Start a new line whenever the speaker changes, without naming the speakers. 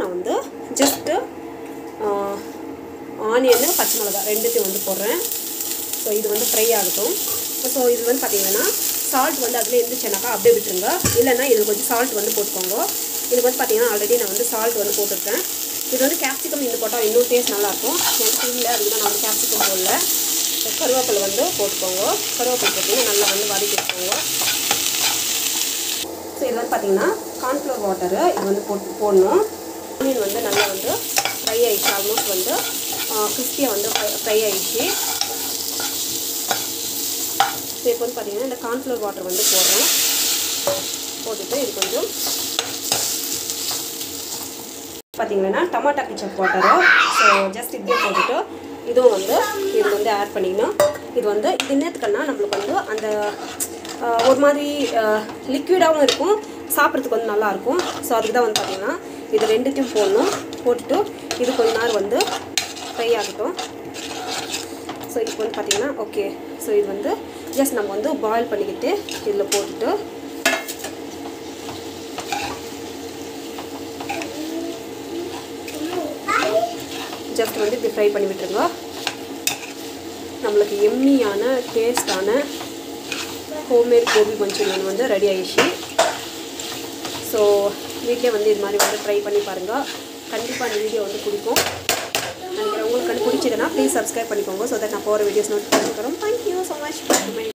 நான் வந்து just onion பச்சை மிளகா ரெண்டுத்தையும் வந்து போடுறேன் ஸோ இது வந்து ஃப்ரை ஆகட்டும் ஸோ இது வந்து பார்த்தீங்கன்னா சால்ட் வந்து அதில் இருந்துச்சுனாக்கா அப்படியே விட்டுருங்க இல்லைன்னா இதில் கொஞ்சம் சால்ட் வந்து போட்டுக்கோங்க இதுக்கு வந்து பார்த்தீங்கன்னா ஆல்ரெடி நான் வந்து சால்ட் வந்து போட்டிருக்கேன் இது வந்து கேப்சிகம் இது போட்டால் இன்னும் டேஸ்ட் நல்லாயிருக்கும் எனக்கு இல்லை அதுக்கு தான் நான் வந்து கேப்சிகம் போடல கருவேப்பிலை வந்து போட்டுக்கோங்க கருவேப்பிலை போட்டிங்கன்னா நல்லா வந்து வதக்கி வச்சுக்கோங்க ஸோ இது வந்து பார்த்தீங்கன்னா கார்ன்ஃப்ளவர் வாட்டரு இது வந்து போட்டு போடணும் மீன் வந்து நல்லா வந்து ஃப்ரை ஆயிடுச்சு ஆல்மோஸ்ட் வந்து கிறிஸ்பியாக வந்து ஃப்ரை ஆயிடுச்சு ஸோ இப்போ வந்து பார்த்தீங்கன்னா இந்த கார்ன்ஃப்ளவர் வாட்டர் வந்து போடுறேன் போட்டுட்டு இது கொஞ்சம் பார்த்தீங்கன்னா tomato ketchup water so just இப்படியே போட்டுட்டு இதுவும் வந்து இது வந்து ஆட் பண்ணிக்கணும் இது வந்து இது என்னத்துக்குன்னா நம்மளுக்கு வந்து அந்த ஆஹ், ஒரு மாதிரி லிக்விடாகவும் இருக்கும் சாப்பிட்றதுக்கு வந்து நல்லாயிருக்கும் ஸோ அதுக்கு தான் வந்து பார்த்தீங்கன்னா இது ரெண்டுத்தையும் போடணும் போட்டுட்டு இது கொஞ்ச நேரம் வந்து ஃப்ரை ஆகட்டும் ஸோ இப்போ வந்து பார்த்தீங்கன்னா ஓகே ஸோ இது வந்து ஜஸ்ட் நம்ம வந்து பாயில் பண்ணிக்கிட்டு இதில் போட்டுட்டு ஜஸ்ட் வந்து இப்படி ஃப்ரை பண்ணி விட்டுருங்க நம்மளுக்கு எம்மியான டேஸ்டான ஹோம்மேட் கோபி மஞ்சூரியன் வந்து ரெடி ஆயிடுச்சு ஸோ வீட்டிலே வந்து இது மாதிரி வந்து ட்ரை பண்ணி பாருங்கள் கண்டிப்பாக இந்த வீடியோ வந்து பிடிக்கும் நினைக்கிறேன் உங்களுக்கு பிடிச்சதுன்னா ப்ளீஸ் சப்ஸ்கிரைப் பண்ணிக்கோங்க ஸோ தட் நான் போகிற வீடியோஸ் நோட் பண்ணிக்கிறோம் தேங்க்யூ ஸோ மச்